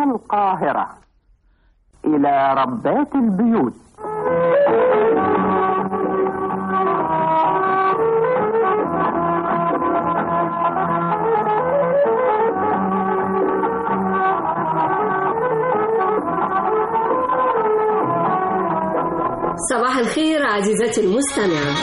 القاهرة إلى ربات البيوت صباح الخير عزيزتي المستمعة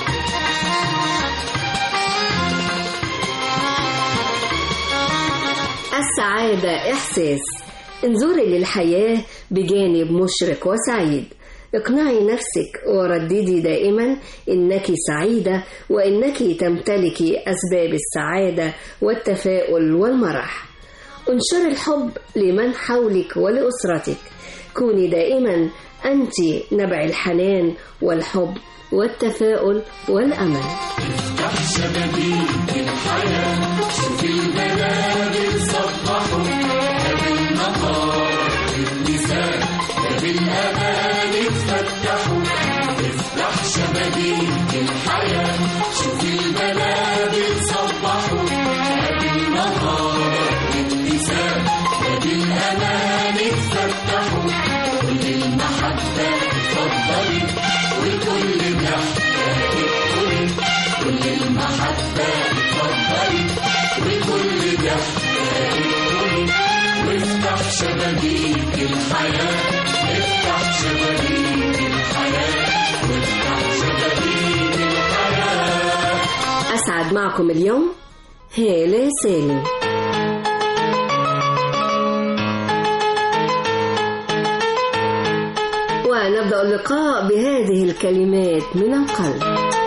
السعادة إحساس انظري للحياة بجانب مشرق وسعيد اقنعي نفسك ورددي دائما انك سعيده وانك تمتلكي اسباب السعاده والتفاؤل والمرح انشري الحب لمن حولك ولاسرتك كوني دائما انت نبع الحنان والحب والتفاؤل والامل افتح شبابيك الحياة شوف البلاد صبحوا باب النهار بالنساء باب الأمان اتفتحوا افتح شبابيك الحياة شوف البلاد صبحوا باب النهار بالنساء باب الأمان اتفتحوا كل المحبة اتفضلي وكل ضحكة ادخلي كل المحبة اتفضلي وكل ضحكة ادخلي وافتح شبابيك الحياة افتح شبابيك الحياة وافتح شبابيك الحياة اسعد معكم اليوم هالة سالم ونبدأ اللقاء بهذه الكلمات من القلب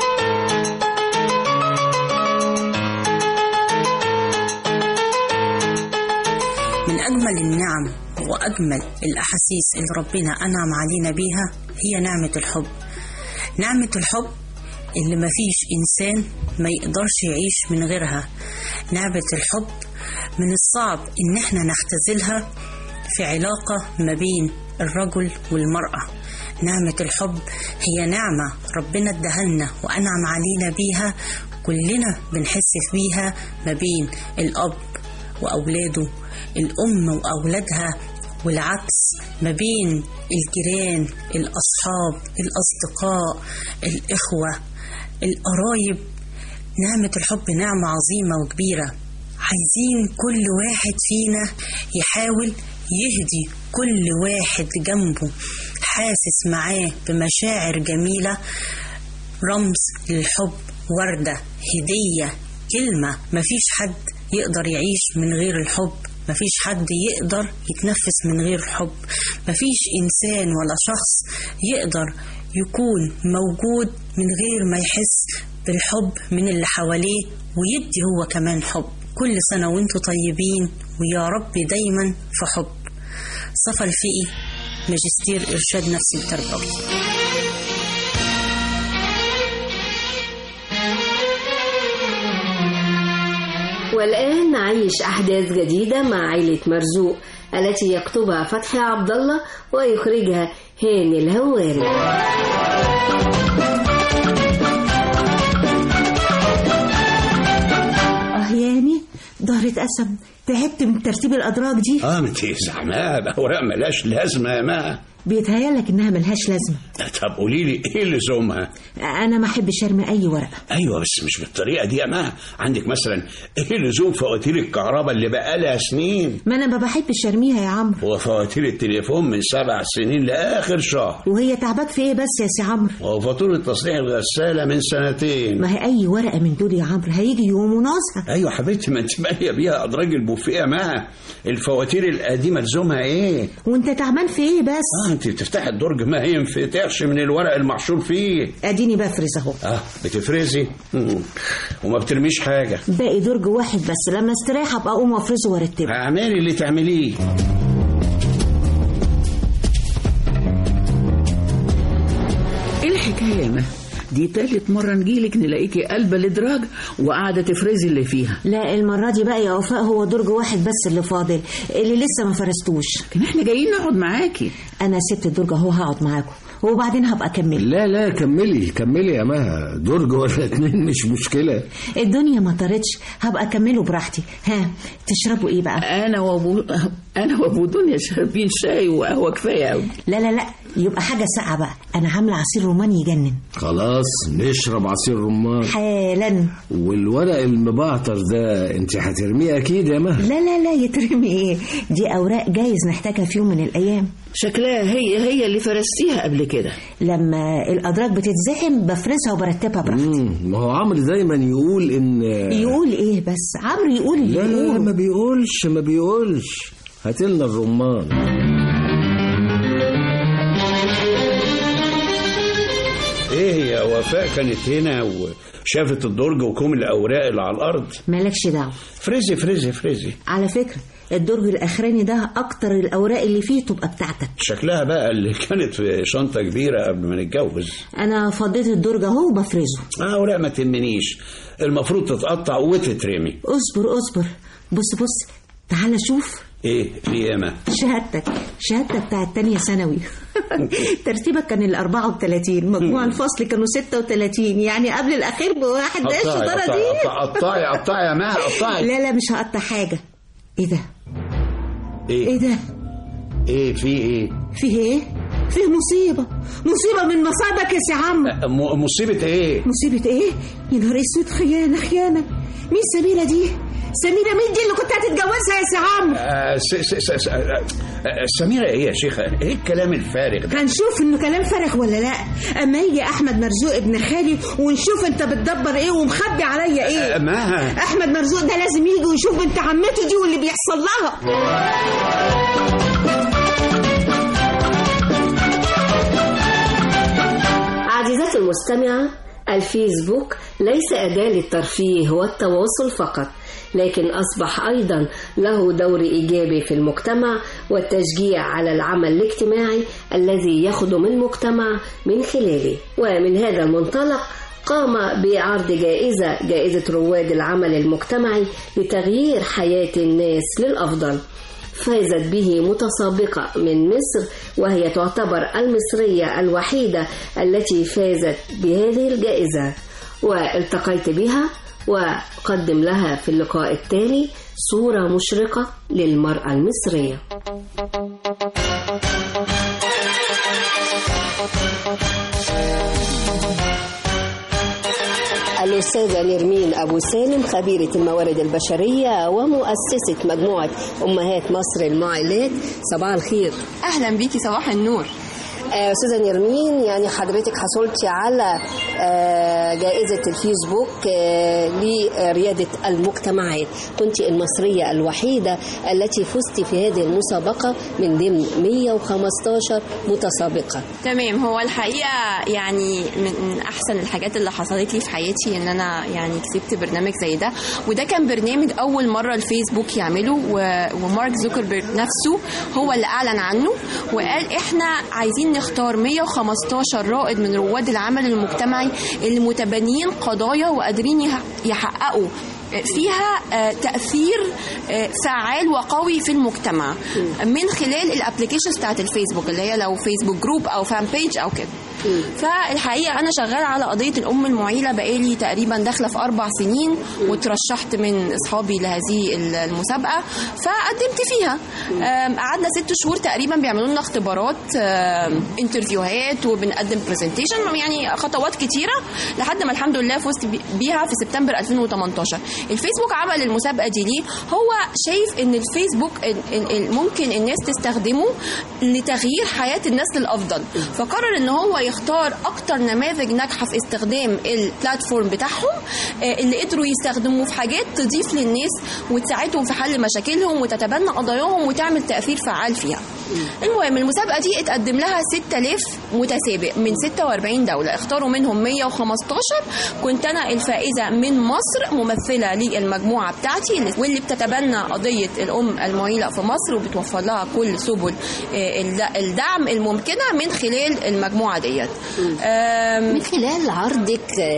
من أجمل النعم وأجمل الأحاسيس اللي ربنا أنعم علينا بيها هي نعمة الحب نعمة الحب اللي مفيش إنسان ما يقدرش يعيش من غيرها نعمة الحب من الصعب إن احنا نختزلها في علاقة ما بين الرجل والمرأة نعمة الحب هي نعمة ربنا ادهلنا وأنعم علينا بيها كلنا بنحس بيها ما بين الأب وأولاده الأم وأولادها والعكس ما بين الجيران الأصحاب الأصدقاء الإخوة القرايب نعمة الحب نعمة عظيمة وكبيرة عايزين كل واحد فينا يحاول يهدي كل واحد جنبه حاسس معاه بمشاعر جميلة رمز للحب وردة هدية كلمة مفيش حد يقدر يعيش من غير الحب مفيش حد يقدر يتنفس من غير الحب مفيش إنسان ولا شخص يقدر يكون موجود من غير ما يحس بالحب من اللي حواليه ويدي هو كمان حب كل سنة وانتوا طيبين ويا رب دايما في حب صفا الفقي ماجستير إرشاد نفسي تربوي والآن نعيش أحداث جديدة مع عائلة مرزوق التي يكتبها فتحي عبد الله ويخرجها هاني الهواري اه ياني ظهري اتقسم تعبت من ترتيب الادراج دي اه ما انت زعماء اوراق ملاش لازمه يا ما بيتهيألك انها ملهاش لازمه طب قولي لي ايه لزومها انا ما احبش ارمي اي ورقه ايوه بس مش بالطريقه دي يا ما عندك مثلا ايه لزوم فواتير الكهرباء اللي بقالها سنين ما انا ما بحبش ارميها يا عمرو وفواتير التليفون من سبع سنين لاخر شهر وهي تعباك في ايه بس يا سي عمرو وفاتوره تصليح الغساله من سنتين ما هي اي ورقه من دول يا عمرو هيجي يوم وناقصها ايوه حبيبتي ما انت ماليه بيها ادراج البوفيه يا ما الفواتير القديمه لزومها ايه وانت تعبان في ايه بس اه انت بتفتحي الدرج ما ينفتحش من الورق المحشور فيه اديني بفرز اهو اه بتفرزي مم. وما بترميش حاجه باقي درج واحد بس لما استريح ابقى اقوم افرزه وارتبه اعملي اللي تعمليه ايه الحكايه يا مه دي تالت مرة نجيلك نلاقيكي قلبة الإدراج وقاعدة تفرزي اللي فيها لا المره دي بقى يا وفاء هو درج واحد بس اللي فاضل اللي لسه ما فرستوش كان احنا جايين نقعد معاكي انا سبت الدرج اهو هقعد معاكم وبعدين هبقى اكمل لا لا كملي كملي يا مها درج ولا اتنين مش مشكلة الدنيا ما طارتش هبقى اكمله براحتي ها تشربوا ايه بقى انا وابو انا وابو دنيا شاربين شاي وقهوه كفايه قوي لا لا لا يبقى حاجه ساقعه بقى انا عامله عصير رومان يجنن خلاص نشرب عصير رمان حالا والورق المبعتر ده انت هترميه اكيد يا مها لا لا لا يترمي ايه دي اوراق جايز نحتاجها في يوم من الايام شكلها هي هي اللي فرستيها قبل كده لما الادراج بتتزحم بفرزها وبرتبها براحتي مم، ما هو عمرو دايما يقول ان يقول ايه بس عمرو يقول اللي لا لا لا يقوله. ما بيقولش ما بيقولش هاتلنا الرمان ايه يا وفاء كانت هنا وشافت الدرج وكوم الاوراق اللي على الارض مالكش دعوه فريزي فريزي فريزي على فكره الدرج الاخراني ده اكتر الاوراق اللي فيه تبقى بتاعتك شكلها بقى اللي كانت في شنطه كبيره قبل ما نتجوز انا فضيت الدرج اهو وبفرزه اه اوراق ما تهمنيش المفروض تتقطع وتترمي اصبر اصبر بص بص تعال شوف ايه في ايه ما شهادتك شهادتك بتاعت تانية ثانوي ترتيبك كان ال 34 مجموع الفصل كانوا 36 يعني قبل الاخير بواحد ده قطعي الشطاره قطعي دي قطعي قطعي يا مها قطعي لا لا مش هقطع حاجه ايه ده ايه ايه ده ايه في ايه فيه ايه فيه مصيبه مصيبه من مصايبك يا سي عمرو م- مصيبه ايه مصيبه ايه يا نهار اسود خيانه خيانه مين سميره دي سميره مين دي اللي كنت هتتجوزها يا سي عمرو آه س س س س آه، آه، سميرة ايه يا شيخة ايه الكلام الفارغ ده هنشوف انه كلام فارغ ولا لا اما يجي احمد مرزوق ابن خالي ونشوف انت بتدبر ايه ومخبي عليا آه، ايه ما احمد مرزوق ده لازم يجي ويشوف بنت عمته دي واللي بيحصل لها عزيزتي المستمعة الفيسبوك ليس أداة للترفيه والتواصل فقط لكن أصبح أيضا له دور إيجابي في المجتمع والتشجيع على العمل الاجتماعي الذي يخدم المجتمع من خلاله ومن هذا المنطلق قام بعرض جائزة جائزة رواد العمل المجتمعي لتغيير حياة الناس للأفضل فازت به متسابقة من مصر وهي تعتبر المصرية الوحيدة التي فازت بهذه الجائزة والتقيت بها وقدم لها في اللقاء التالي صورة مشرقة للمرأة المصرية الأستاذة نرمين أبو سالم خبيرة الموارد البشرية ومؤسسة مجموعة أمهات مصر المعلات صباح الخير اهلا بيكي صباح النور آه، أستاذة نرمين يعني حضرتك حصلتي على آه، جائزة الفيسبوك آه، لريادة المجتمعات كنت المصرية الوحيدة التي فزت في هذه المسابقة من ضمن 115 متسابقة تمام هو الحقيقه يعني من احسن الحاجات اللي حصلت لي في حياتي ان انا يعني كسبت برنامج زي ده وده كان برنامج اول مره الفيسبوك يعمله و- ومارك زوكربيرج نفسه هو اللي اعلن عنه وقال احنا عايزين نختار 115 رائد من رواد العمل المجتمعي اللي متبنيين قضايا وقادرين يح- يحققوا فيها آه، تأثير آه، فعال وقوي في المجتمع من خلال الابلكيشنز بتاعت الفيسبوك اللي هي لو فيسبوك جروب او فان بيج او كده فالحقيقه انا شغاله على قضيه الام المعيله بقالي تقريبا داخله في اربع سنين وترشحت من اصحابي لهذه المسابقه فقدمت فيها آم، قعدنا ست شهور تقريبا بيعملوا لنا اختبارات آم، انترفيوهات وبنقدم برزنتيشن يعني خطوات كتيره لحد ما الحمد لله فزت بي- بيها في سبتمبر 2018 الفيسبوك عمل المسابقه دي ليه هو شايف ان الفيسبوك ال- ال- ال- ممكن الناس تستخدمه لتغيير حياه الناس للافضل فقرر ان هو يختار اكتر نماذج ناجحه في استخدام البلاتفورم بتاعهم آه، اللي قدروا يستخدموه في حاجات تضيف للناس وتساعدهم في حل مشاكلهم وتتبنى قضاياهم وتعمل تاثير فعال فيها المهم المسابقه دي اتقدم لها 6000 متسابق من 46 دوله اختاروا منهم 115 كنت انا الفائزه من مصر ممثله للمجموعه بتاعتي اللي- واللي بتتبنى قضيه الام المعيله في مصر وبتوفر لها كل سبل آه، الد- الدعم الممكنه من خلال المجموعه ديت آم، من خلال عرضك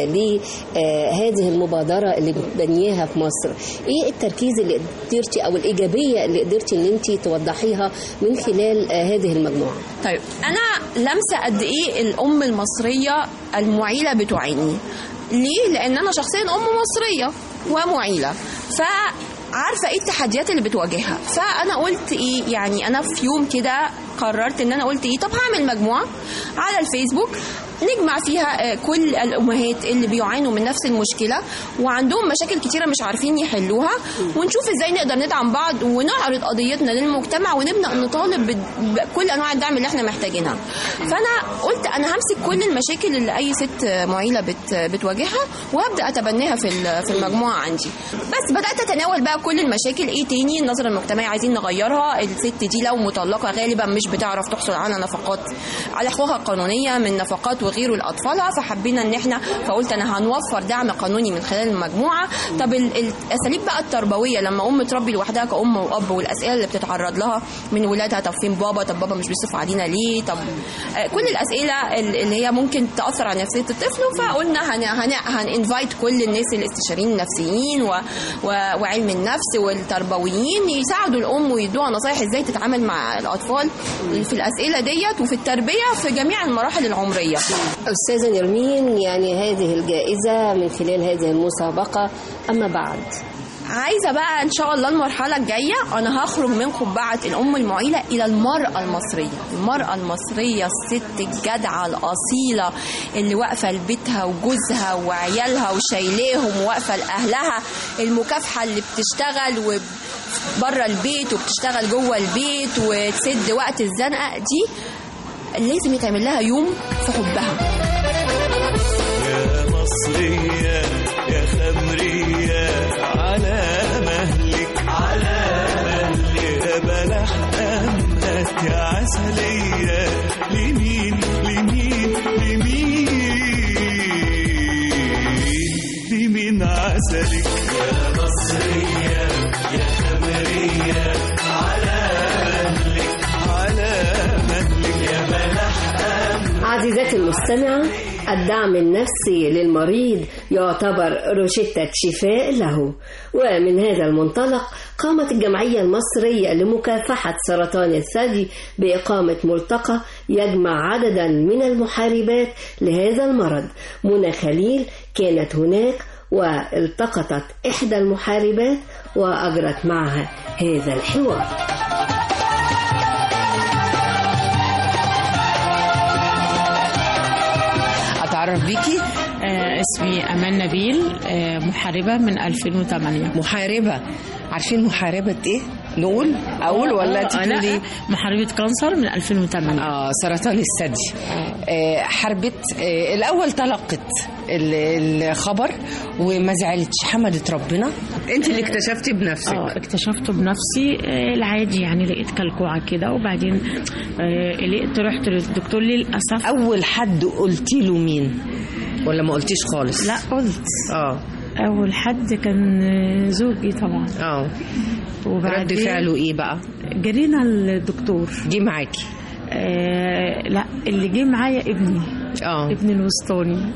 لهذه المبادرة اللي بتبنيها في مصر ايه التركيز اللي قدرتي او الايجابية اللي قدرتي ان انت توضحيها من خلال خلال آه، هذه المجموعة طيب انا لامسه قد ايه الام المصريه المعيله بتعاني ليه لان انا شخصيا ام مصريه ومعيله ف عارفه ايه التحديات اللي بتواجهها فانا قلت ايه يعني انا في يوم كده قررت ان انا قلت ايه طب هعمل مجموعه على الفيسبوك نجمع فيها آه، كل الامهات اللي بيعانوا من نفس المشكله وعندهم مشاكل كتيره مش عارفين يحلوها ونشوف ازاي نقدر ندعم بعض ونعرض قضيتنا للمجتمع ونبدا نطالب بد- بكل انواع الدعم اللي احنا محتاجينها فانا قلت انا همسك كل المشاكل اللي اي ست معيله بت بتواجهها وهبدا اتبناها في ال- في المجموعه عندي بس بدات اتناول بقى كل المشاكل ايه تاني النظره المجتمعيه عايزين نغيرها الست دي لو مطلقه غالبا مش بتعرف تحصل على نفقات على حقوقها القانونيه من نفقات وغيره لاطفالها فحبينا ان احنا فقلت انا هنوفر دعم قانوني من خلال المجموعه طب ال- الاساليب بقى التربويه لما ام تربي لوحدها كأم واب والاسئله اللي بتتعرض لها من ولادها طب فين بابا طب بابا مش بيصرف علينا ليه طب آه، كل الاسئله ال- اللي هي ممكن تاثر على نفسيه الطفل فقلنا هن هن هننفايت كل الناس الاستشاريين النفسيين و و وعلم النفس والتربويين يساعدوا الام ويدوها نصايح ازاي تتعامل مع الاطفال في الاسئله ديت وفي التربيه في جميع المراحل العمريه أستاذة نرمين يعني هذه الجائزة من خلال هذه المسابقة أما بعد عايزه بقى ان شاء الله المرحله الجايه انا هخرج من قبعه الام المعيله الى المراه المصريه المراه المصريه الست الجدعه الاصيله اللي واقفه لبيتها وجوزها وعيالها وشايلاهم وواقفه لاهلها المكافحه اللي بتشتغل بره البيت وبتشتغل جوه البيت وتسد وقت الزنقه دي لازم يتعمل لها يوم في حبها يا مصرية يا خمرية على مهلك على مهلك يا بلح أمهات يا عسلية لمين لمين لمين لمين عسلك يا مصرية يا خمرية على مهلك على مهلك يا بلح عزيزاتي المستمعة الدعم النفسي للمريض يعتبر روشتة شفاء له ومن هذا المنطلق قامت الجمعية المصرية لمكافحة سرطان الثدي بإقامة ملتقى يجمع عددا من المحاربات لهذا المرض منى خليل كانت هناك والتقطت إحدى المحاربات وأجرت معها هذا الحوار اتعرف بيكي آه اسمي امان نبيل آه محاربه من 2008 محاربه عارفين محاربه ايه نقول اقول ولا آه، تقولي لا محاربه كانسر من 2008 اه سرطان الثدي آه حربت آه الاول تلقت ال- الخبر وما زعلتش حمدت ربنا انت اللي اكتشفتي بنفسك اه اكتشفته بنفسي آه العادي يعني لقيت كلكوعه كده وبعدين آه لقيت رحت للدكتور للاسف اول حد قلتي له مين ولا ما قلتيش خالص لا قلت اه اول حد كان آه، زوجي طبعا اه وبعدين رد فعله ايه بقى جرينا الدكتور جه معاكي آه لا اللي جه معايا ابني اه ابني الوسطاني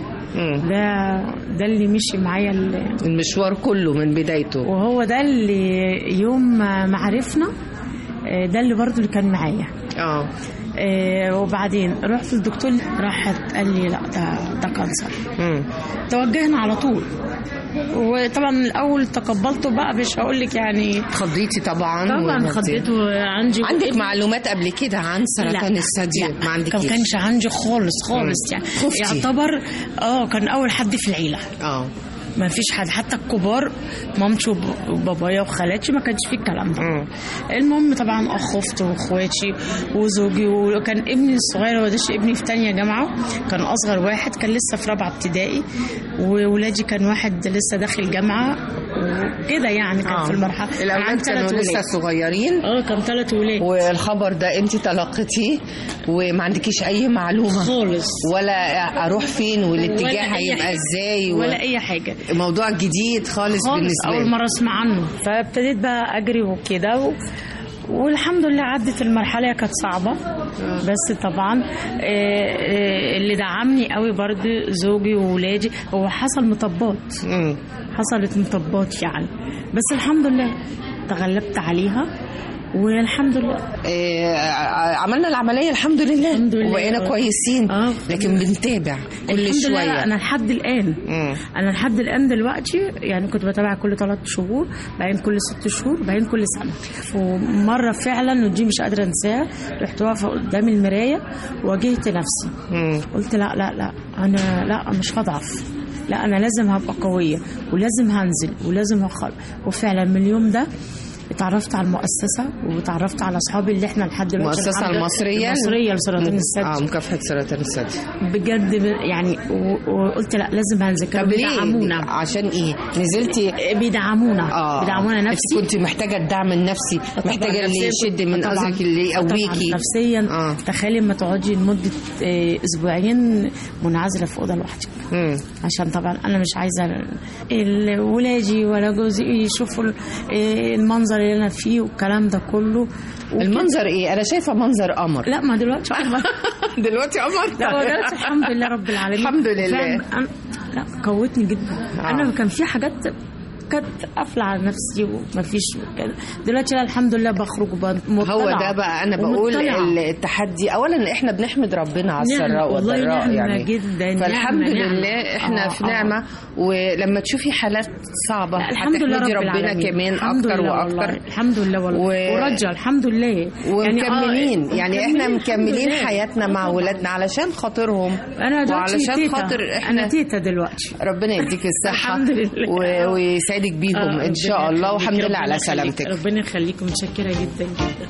ده ده اللي مشي معايا ال- المشوار كله من بدايته وهو ده اللي يوم ما ما عرفنا آه، ده اللي برضو اللي كان معايا اه آه، وبعدين رحت للدكتور راحت قال لي لا ده ده كانسر مم. توجهنا على طول وطبعا الاول تقبلته بقى مش هقول لك يعني خضيتي طبعا طبعا وغطيتي. خضيته عندي عندك معلومات قبل كده عن سرطان لا، الثدي لا، ما عندكيش ما كانش عندي خالص خالص مم. يعني خفتي. يعتبر اه كان اول حد في العيله اه ما فيش حد حتى الكبار مامتي وب- وبابايا وخالاتي ما كانش فيه الكلام ده المهم طبعا اخوفتي واخواتي وزوجي وكان ابني الصغير هو داش ابني في تانية جامعه كان اصغر واحد كان لسه في رابعه ابتدائي وولادي كان واحد لسه داخل جامعه وكده يعني كان آه. في المرحله كان الاولاد عندي كانوا تلات لسه ولاد. صغيرين اه كان ثلاث ولاد والخبر ده انت تلقتيه وما عندكيش اي معلومه خالص ولا اروح فين والاتجاه ولا أي هيبقى حاجة. ازاي و- ولا اي حاجه موضوع جديد خالص, خالص بالنسبه اول لي مره اسمع عنه فابتديت بقى اجري وكده و... والحمد لله عدت المرحله هي كانت صعبه بس طبعا آه، آه، اللي دعمني قوي برضه زوجي وولادي هو حصل مطبات حصلت مطبات يعني بس الحمد لله تغلبت عليها والحمد لله آه، ع- عملنا العمليه الحمد لله, الحمد لله. وبقينا كويسين آه. لكن بنتابع كل الحمد شويه لله انا لحد الان مم. انا لحد الان دلوقتي يعني كنت بتابع كل ثلاث شهور بعدين كل ست شهور بعدين كل سنه ومره فعلا ودي مش قادره انساها رحت واقفه قدام المرايه واجهت نفسي مم. قلت لا لا لا انا لا مش هضعف لا انا لازم هبقى قويه ولازم هنزل ولازم هخل وفعلا من اليوم ده اتعرفت على المؤسسة واتعرفت على أصحابي اللي احنا لحد دلوقتي المؤسسه الحمد لله- المصريه المصرية لسرطان اه الثدي مكافحه سرطان الثدي بجد ب- يعني و- وقلت لا لازم هنزل كانوا طب ليه بيدعمونا عشان ايه نزلتي بيدعمونا اه بيدعمونا انت نفسي كنت محتاجه الدعم النفسي محتاجه اللي نفسياً يشد كنت- من طبعاً- قصدك اللي طبعاً يقويكي نفسيا آه. تخيلي لما تقعدي لمده آه، اسبوعين منعزله في اوضه لوحدك مم. عشان طبعا انا مش عايزه ال- ولادي ولا جوزي يشوفوا ال- آه، المنظر اللي انا فيه والكلام ده كله وكده- المنظر ايه انا شايفه منظر قمر لا ما دلوقتي قمر دلوقتي قمر لا هو دلوقتي الحمد لله رب العالمين الحمد لله. فعلاً أنا لا قوتني جدا آه. انا كان في حاجات كانت قافله على نفسي ومفيش كده دلوقتي لا الحمد لله بخرج ومطلعة هو ده بقى انا بقول ومطلعة. التحدي اولا احنا بنحمد ربنا على نعمة، السراء والله والضراء نعمة يعني جدا، فالحمد نعمة، نعمة. لله احنا آه، في آه. نعمه ولما تشوفي حالات صعبه لا الحمد لله هتحمدي رب ربنا العالمين. كمان الحمد اكتر لله والله. واكتر الحمد لله والله و- ورجع الحمد لله ومكملين آه، يعني احنا الحمد مكملين لله. حياتنا مع ولادنا علشان خاطرهم انا دلوقتي وعلشان تيتا. خاطر احنا انا تيتا دلوقتي ربنا يديك الصحة الحمد لله. و... ويسعدك بيهم آه، إن شاء ربنا الله يخليك، والحمد لله ربنا على يخليك، سلامتك ربنا يخليكم متشكره جدا جدا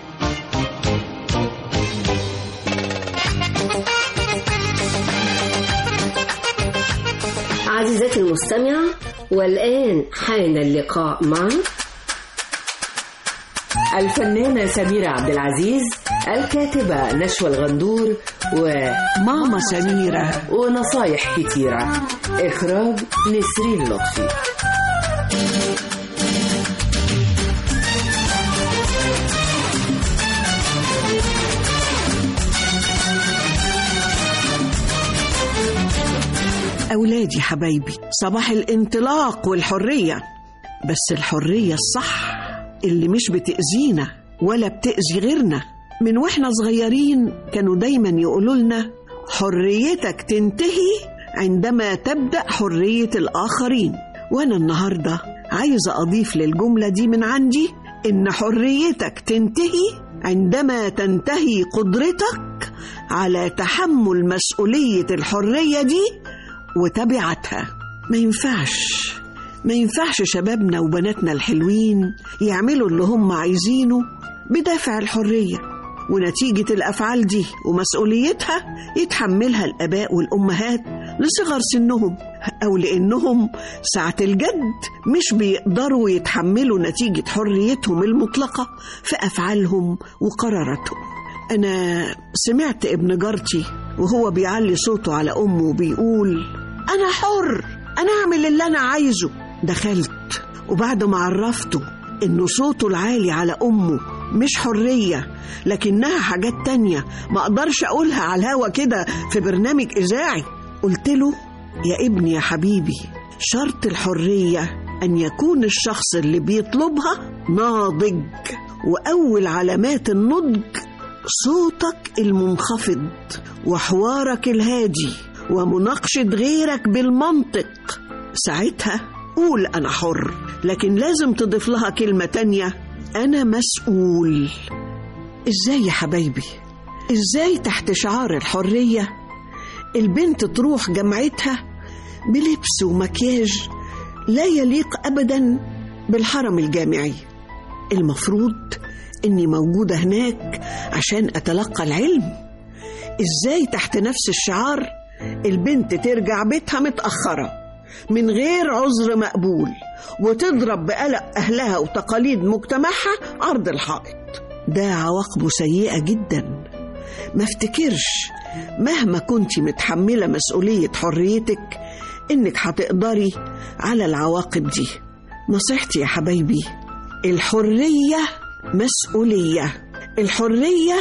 عزيزتي المستمعة والآن حان اللقاء مع الفنانة سميرة عبد العزيز الكاتبة نشوى الغندور وماما سميرة ونصايح كتيرة إخراج نسرين لطفي أولادي حبايبي صباح الانطلاق والحرية بس الحرية الصح اللي مش بتأذينا ولا بتأذي غيرنا من واحنا صغيرين كانوا دايما يقولوا لنا حريتك تنتهي عندما تبدأ حرية الآخرين وأنا النهاردة عايزة أضيف للجملة دي من عندي إن حريتك تنتهي عندما تنتهي قدرتك على تحمل مسؤولية الحرية دي وتبعتها ما ينفعش ما ينفعش شبابنا وبناتنا الحلوين يعملوا اللي هم عايزينه بدافع الحرية ونتيجة الأفعال دي ومسؤوليتها يتحملها الآباء والأمهات لصغر سنهم أو لأنهم ساعة الجد مش بيقدروا يتحملوا نتيجة حريتهم المطلقة في أفعالهم وقراراتهم أنا سمعت ابن جارتي وهو بيعلي صوته على أمه وبيقول أنا حر أنا أعمل اللي أنا عايزه دخلت وبعد ما عرفته إنه صوته العالي على أمه مش حرية لكنها حاجات تانية ما أقدرش أقولها على الهوا كده في برنامج إذاعي قلت له يا ابني يا حبيبي شرط الحرية أن يكون الشخص اللي بيطلبها ناضج وأول علامات النضج صوتك المنخفض وحوارك الهادي ومناقشة غيرك بالمنطق ساعتها قول أنا حر لكن لازم تضيف لها كلمة تانية أنا مسؤول إزاي يا حبايبي إزاي تحت شعار الحرية البنت تروح جامعتها بلبس ومكياج لا يليق أبدا بالحرم الجامعي المفروض إني موجودة هناك عشان أتلقى العلم إزاي تحت نفس الشعار البنت ترجع بيتها متأخرة من غير عذر مقبول وتضرب بقلق أهلها وتقاليد مجتمعها عرض الحائط ده عواقبه سيئة جدا ما افتكرش مهما كنت متحملة مسؤولية حريتك إنك هتقدري على العواقب دي نصيحتي يا حبايبي الحرية مسؤولية الحرية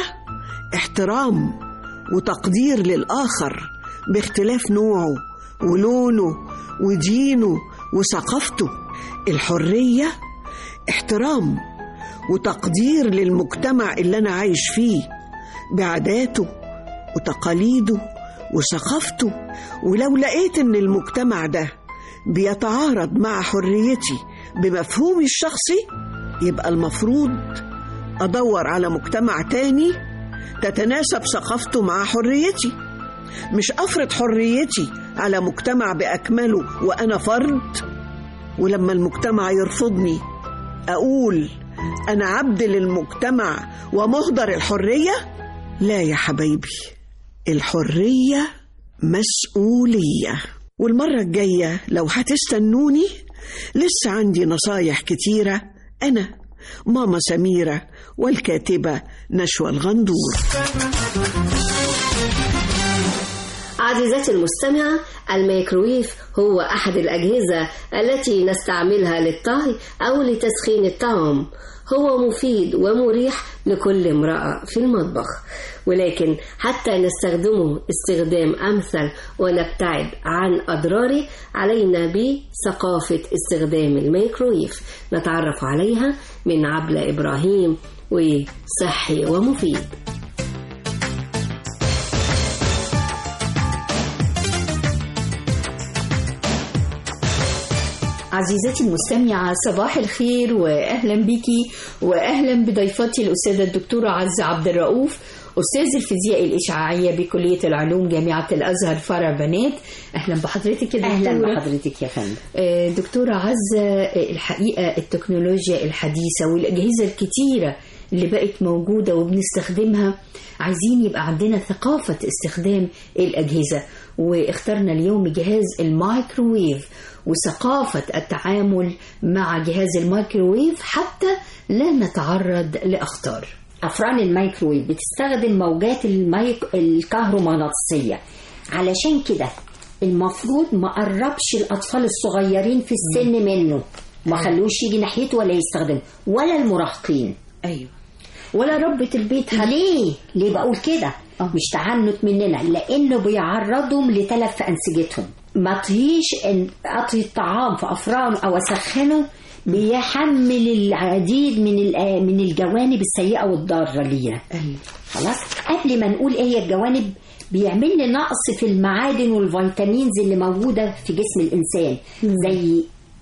احترام وتقدير للآخر باختلاف نوعه ولونه ودينه وثقافته الحرية احترام وتقدير للمجتمع اللي أنا عايش فيه بعاداته وتقاليده وثقافته ولو لقيت إن المجتمع ده بيتعارض مع حريتي بمفهومي الشخصي يبقى المفروض أدور على مجتمع تاني تتناسب ثقافته مع حريتي مش أفرض حريتي على مجتمع بأكمله وأنا فرد ولما المجتمع يرفضني أقول أنا عبد للمجتمع ومهدر الحرية لا يا حبايبي الحرية مسؤولية والمرة الجاية لو هتستنوني لسه عندي نصايح كتيرة أنا ماما سميرة والكاتبة نشوى الغندور عزيزتي المستمعة الميكرويف هو أحد الأجهزة التي نستعملها للطهي أو لتسخين الطعام هو مفيد ومريح لكل امرأة في المطبخ ولكن حتى نستخدمه استخدام أمثل ونبتعد عن أضراره علينا بثقافة استخدام الميكرويف نتعرف عليها من عبلة إبراهيم وصحي ومفيد عزيزتي المستمعة صباح الخير وأهلا بك وأهلا بضيفتي الأستاذة الدكتورة عزة عبد الرؤوف أستاذ الفيزياء الإشعاعية بكلية العلوم جامعة الأزهر فرع بنات أهلا بحضرتك يا دكتورة أهلا بحضرتك يا فندم آه، دكتورة عزة آه، الحقيقة التكنولوجيا الحديثة والأجهزة الكتيرة اللي بقت موجودة وبنستخدمها عايزين يبقى عندنا ثقافة استخدام الأجهزة واخترنا اليوم جهاز المايكروويف وثقافة التعامل مع جهاز المايكروويف حتى لا نتعرض لأخطار أفران الميكروويف بتستخدم موجات الميك... الكهرومغناطيسية علشان كده المفروض ما قربش الأطفال الصغيرين في السن منه ما خلوش يجي ناحيته ولا يستخدمه ولا المراهقين أيوه ولا ربة البيت ليه؟ ليه بقول كده؟ مش تعنت مننا لأنه بيعرضهم لتلف في أنسجتهم ما طهيش إن أطهي الطعام في أفران أو أسخنه بيحمل العديد من الآ- من الجوانب السيئة والضارة لينا خلاص قبل ما نقول ايه هي الجوانب بيعمل لي نقص في المعادن والفيتامينز اللي موجودة في جسم الإنسان زي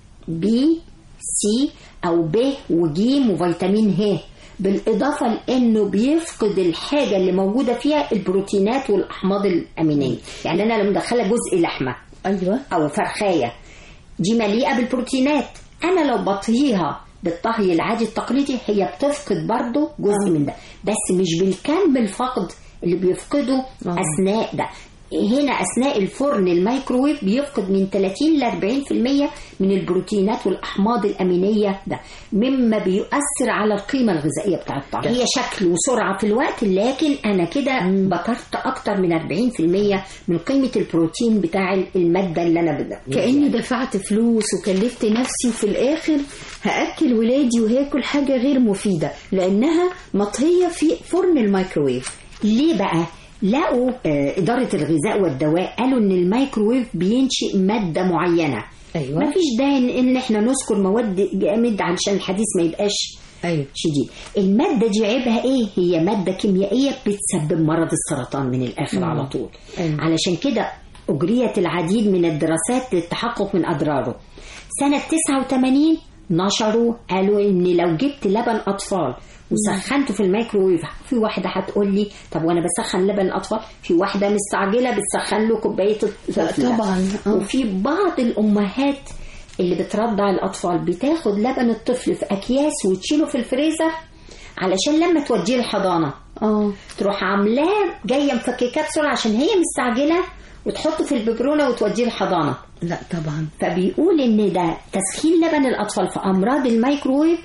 بي سي أو ب وجيم وفيتامين ه بالإضافة لأنه بيفقد الحاجة اللي موجودة فيها البروتينات والأحماض الأمينية يعني أنا لو مدخلة جزء لحمة أيوة أو فرخاية دي مليئة بالبروتينات أنا لو بطهيها بالطهي العادي التقليدي هي بتفقد برضه جزء من ده بس مش بالكم الفقد اللي بيفقده أثناء ده هنا أثناء الفرن الميكروويف بيفقد من 30 ل 40% من البروتينات والأحماض الأمينية ده مما بيؤثر على القيمة الغذائية بتاع الطعام هي شكل وسرعة في الوقت لكن أنا كده بطرت أكتر من 40% من قيمة البروتين بتاع المادة اللي أنا بدأ كأني دفعت فلوس وكلفت نفسي وفي الآخر هأكل ولادي وهاكل حاجة غير مفيدة لأنها مطهية في فرن الميكروويف ليه بقى؟ لقوا آه، إدارة الغذاء والدواء قالوا إن الميكروويف بينشئ مادة معينة أيوة. مفيش داعي إن- إن إحنا نذكر مواد جامد علشان الحديث ما يبقاش أيوة. شديد المادة دي عيبها إيه؟ هي مادة كيميائية بتسبب مرض السرطان من الآخر مم. على طول أيوة. علشان كده أجريت العديد من الدراسات للتحقق من أضراره سنة 89 نشروا قالوا إن لو جبت لبن أطفال وسخنته في الميكروويف في واحدة هتقول لي طب وانا بسخن لبن الاطفال في واحدة مستعجلة بتسخن له كوباية الطفل طبعاً، آه. وفي بعض الامهات اللي بترضع الاطفال بتاخد لبن الطفل في اكياس وتشيله في الفريزر علشان لما توديه الحضانة اه تروح عاملاه جاية مفككاه بسرعة عشان هي مستعجلة وتحطه في الببرونة وتوديه الحضانة لا طبعا فبيقول ان ده تسخين لبن الاطفال في امراض الميكروويف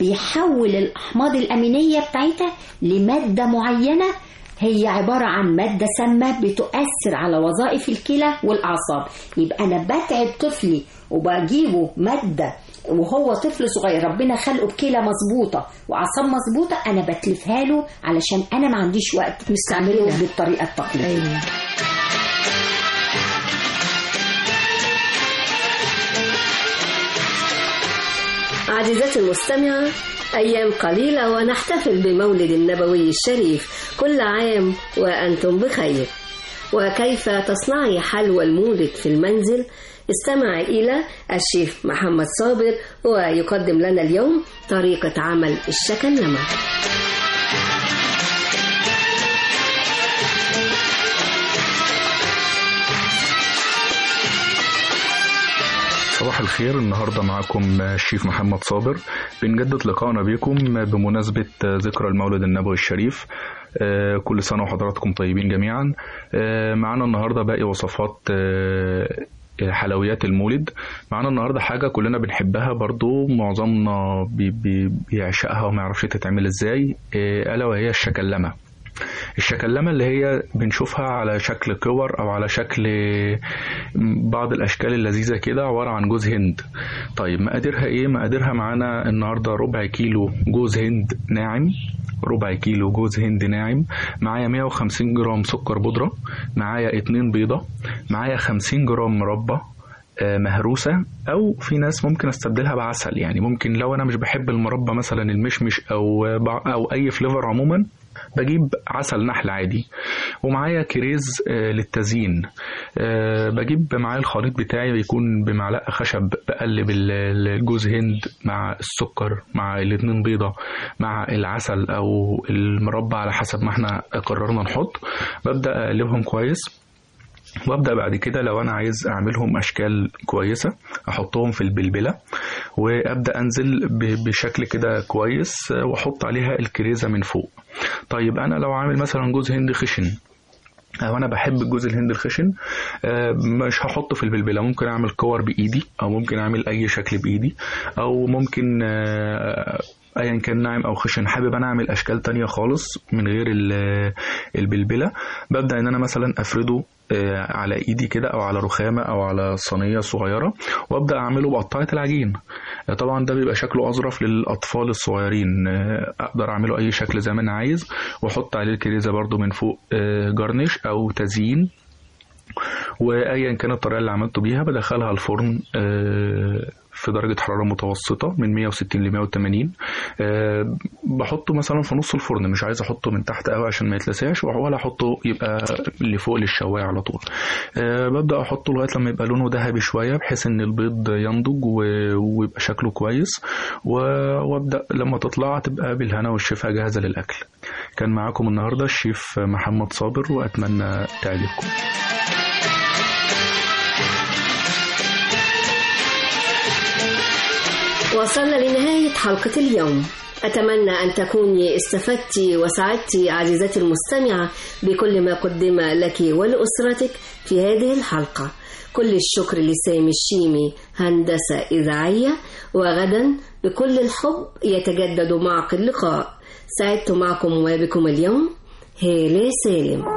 بيحول الاحماض الامينيه بتاعتها لماده معينه هي عبارة عن مادة سامة بتؤثر على وظائف الكلى والأعصاب يبقى أنا بتعب طفلي وبجيبه مادة وهو طفل صغير ربنا خلقه بكلى مظبوطة وأعصاب مظبوطة أنا بتلفها له علشان أنا ما عنديش وقت مستعمله بالطريقة التقليدية أيوة. عزيزتي المستمعة أيام قليلة ونحتفل بمولد النبوي الشريف كل عام وأنتم بخير وكيف تصنعي حلوى المولد في المنزل استمع إلى الشيف محمد صابر ويقدم لنا اليوم طريقة عمل الشكلمة صباح الخير النهارده معاكم الشيف محمد صابر بنجدد لقائنا بكم بمناسبة ذكرى المولد النبوي الشريف آه، كل سنة وحضراتكم طيبين جميعا آه، معانا النهارده باقي وصفات آه، حلويات المولد معانا النهارده حاجة كلنا بنحبها برضو معظمنا بي بي بيعشقها وما يعرفش تتعمل ازاي آه، ألا وهي الشكلمة الشكلمة اللي هي بنشوفها على شكل كور أو على شكل بعض الأشكال اللذيذة كده عبارة عن جوز هند طيب مقاديرها إيه؟ مقاديرها معانا النهاردة ربع كيلو جوز هند ناعم ربع كيلو جوز هند ناعم معايا 150 جرام سكر بودرة معايا اتنين بيضة معايا 50 جرام مربى آه، مهروسة أو في ناس ممكن استبدلها بعسل يعني ممكن لو أنا مش بحب المربى مثلا المشمش أو بع- أو أي فليفر عموما بجيب عسل نحل عادي ومعايا كريز آه، للتزيين آه، بجيب معايا الخليط بتاعي بيكون بمعلقة خشب بقلب ال- الجوز هند مع السكر مع الاتنين بيضة مع العسل أو المربى على حسب ما احنا قررنا نحط ببدأ أقلبهم كويس وابدا بعد كده لو انا عايز اعملهم اشكال كويسه احطهم في البلبله وابدا انزل ب- بشكل كده كويس واحط عليها الكريزه من فوق طيب انا لو عامل مثلا جوز هند خشن او انا بحب الجوز الهند الخشن آه، مش هحطه في البلبله ممكن اعمل كور بايدي او ممكن اعمل اي شكل بايدي او ممكن آه، ايا كان ناعم او خشن حابب انا اعمل اشكال تانية خالص من غير ال- البلبله ببدا ان انا مثلا افرده آه، على ايدي كده او على رخامه او على صينيه صغيره وابدا اعمله بقطعه العجين آه، طبعا ده بيبقى شكله اظرف للاطفال الصغيرين آه، اقدر اعمله اي شكل زي ما انا عايز واحط عليه الكريزه برضو من فوق آه، جرنش او تزيين وايا كانت الطريقه اللي عملته بيها بدخلها الفرن آه، في درجة حرارة متوسطة من 160 ل 180 أه بحطه مثلا في نص الفرن مش عايز احطه من تحت قوي عشان ما يتلسعش ولا احطه يبقى اللي فوق للشوايه على طول أه ببدأ احطه لغاية لما يبقى لونه ذهبي شوية بحيث ان البيض ينضج و- ويبقى شكله كويس و- وابدأ لما تطلع تبقى بالهنا والشفا جاهزة للأكل كان معاكم النهاردة الشيف محمد صابر وأتمنى تعجبكم وصلنا لنهاية حلقة اليوم أتمنى أن تكوني استفدت وسعدت عزيزتي المستمعة بكل ما قدم لك ولأسرتك في هذه الحلقة كل الشكر لسامي الشيمي هندسة إذاعية وغدا بكل الحب يتجدد معك اللقاء سعدت معكم وبكم اليوم هالة سالم